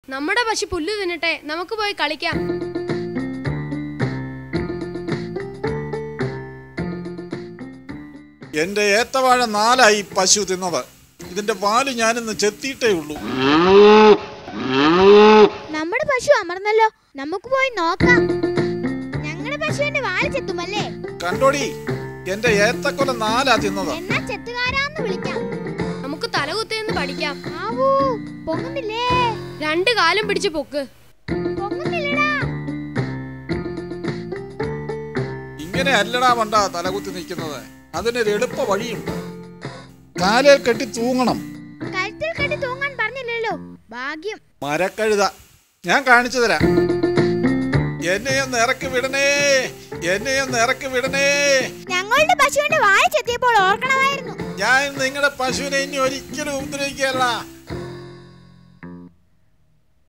നമ്മുടെ പശു പുല്ല് തിന്നട്ടെ നമുക്ക് പോയി കളിക്കാം എന്റെ ഏത്തവാഴ നാലായി പശു തിന്നത് ഇതിന്റെ പാല് ഞാനിന്ന് ചെത്തിയിട്ടേ ഉള്ളൂ നമ്മുടെ പശു അമർന്നല്ലോ നമുക്ക് പോയി നോക്കാം ഞങ്ങളുടെ പശുവിന്റെ വാല് ചെത്തുമല്ലേ കണ്ടോടി എന്റെ ഏത്തക്കൊല നാലാ തിന്നത് എന്നാ ചെത്തുകാരാന്ന് വിളിക്കാം നമുക്ക് തലകുത്തിയെന്ന് പഠിക്കാം ആവൂ പൊങ്ങുന്നില്ലേ രണ്ട് കാലം പിടിച്ച് പൊക്ക് പൊങ്ങുന്നില്ലടാ ഇങ്ങനെ അല്ലടാ വണ്ട തലകുത്തി നിൽക്കുന്നത് അതിനൊരു എളുപ്പ വഴിയുണ്ട് കാലേൽ കെട്ടി തൂങ്ങണം കഴുത്തിൽ കെട്ടി തൂങ്ങാൻ പറഞ്ഞില്ലല്ലോ ഭാഗ്യം മരക്കഴുത ഞാൻ കാണിച്ചു തരാം എന്നെയൊന്ന് ഇറക്കി വിടണേ എന്നെയൊന്ന് ഇറക്കി വിടണേ ഞങ്ങളുടെ പശുവിന്റെ വായ ചെത്തിയപ്പോൾ ഓർക്കണമായിരുന്നു ഞാൻ നിങ്ങളുടെ പശുവിനെ ഇനി ഒരിക്കലും ഉപദ്രവിക്കുകയല്ല